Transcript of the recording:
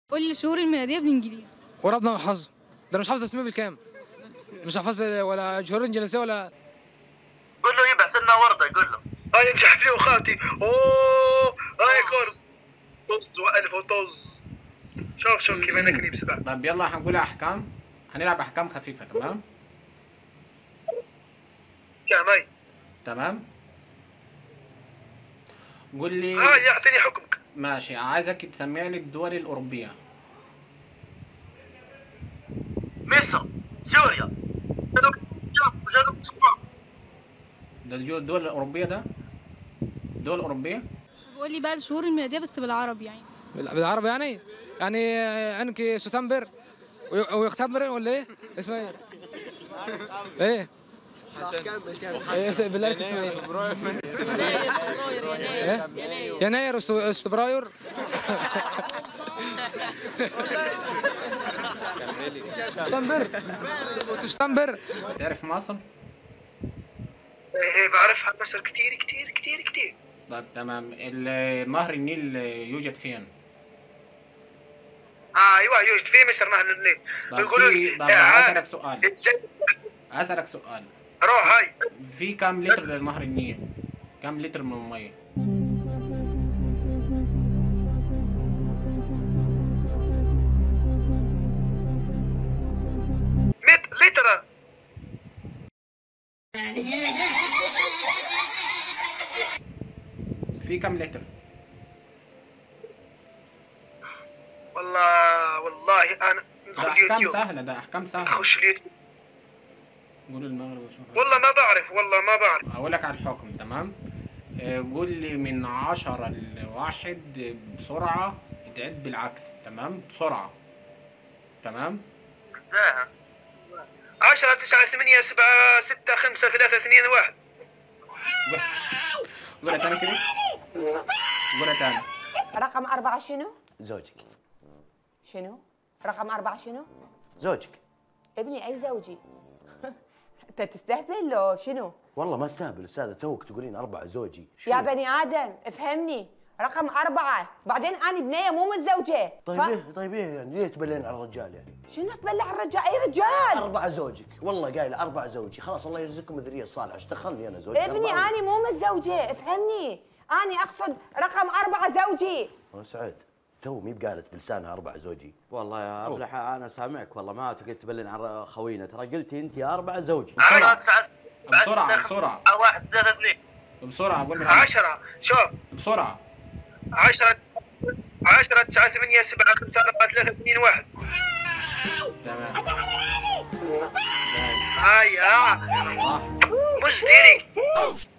قول لي الشهور الميلاديه بالانجليزي وربنا وحظه ده أنا مش حافظ اسمه بالكام مش حافظ ولا شهور انجليزيه ولا قول له يبعث لنا ورده قول له هاي انجح فيه وخالتي اوه هاي كورس طز والف وطز شوف شوف كيف انا كني بسبع طب يلا هنقول احكام هنلعب احكام خفيفه تمام كامي تمام قول لي هاي يعطيني حكمك ماشي عايزك تسمي لي الدول الاوروبيه مصر سوريا جنوب جنوب الصومال ده الجو- الدول الاوروبيه ده دول اوروبيه قول لي بقى الشهور الميلاديه بس بالعربي يعني بال- بالعربي يعني يعني انك سبتمبر وي- ويختبر ولا ايه اسمه ايه ايه ايه بالله عليك اسمه ايه ايه يناير وست- وستبراير سبتمبر وتشتمبر تعرف مصر ايه إيه، بعرفها مصر كتير كتير كتير كتير طب تمام ال- نهر النيل يوجد فين اه ايوه يوجد في مصر نهر النيل طب يقولوا في لي طب آه، اسالك سؤال ازاي اسالك سؤال روح هاي في كام لتر لنهر النيل كام لتر من الميه مت لتر في كام لتر والله والله انا ده ندخل احكام اليوتيوب سهله ده احكام سهله اخش اليوتيوب قول المغرب وشوف والله ما بعرف والله ما بعرف اقول لك على الحكم تمام آه، قول لي من عشرة لواحد بسرعة تعد بالعكس تمام بسرعة تمام لا 10 9 8 7 6 5 3 2 1 قولها تاني كده قولها تاني رقم أربعة شنو؟ زوجك شنو؟ رقم أربعة شنو؟ زوجك ابني أي زوجي؟ أنت تستهبل لو شنو؟ والله ما استهبل استاذه توك تقولين اربعه زوجي شو؟ يا بني آدم افهمني رقم أربعة بعدين أنا بنية مو متزوجة طيب ف- ليه طيب ليه يعني ليه تبلين على الرجال يعني شنو تبلع الرجال أي رجال؟ اربعه زوجك والله قايله اربعه زوجي خلاص الله يرزقكم الذريه الصالحه ايش دخلني انا زوجي ابني أربعة أنا مو متزوجة افهمني أنا أقصد رقم أربعة زوجي انا سعيد تو مي بقالت بلسانها اربعه زوجي والله يا ابلح انا سامعك والله ما تقعد تبلن عن خوينا ترى قلتي انت يا اربعه زوجي 10 9 بسرعة بسرعة واحد ثلاثة اثنين بسرعة قول من عندك. 10 شوف بسرعة 10 10 9 8 7 5 4 3 2 1 تمام هاي ها صح مش ديري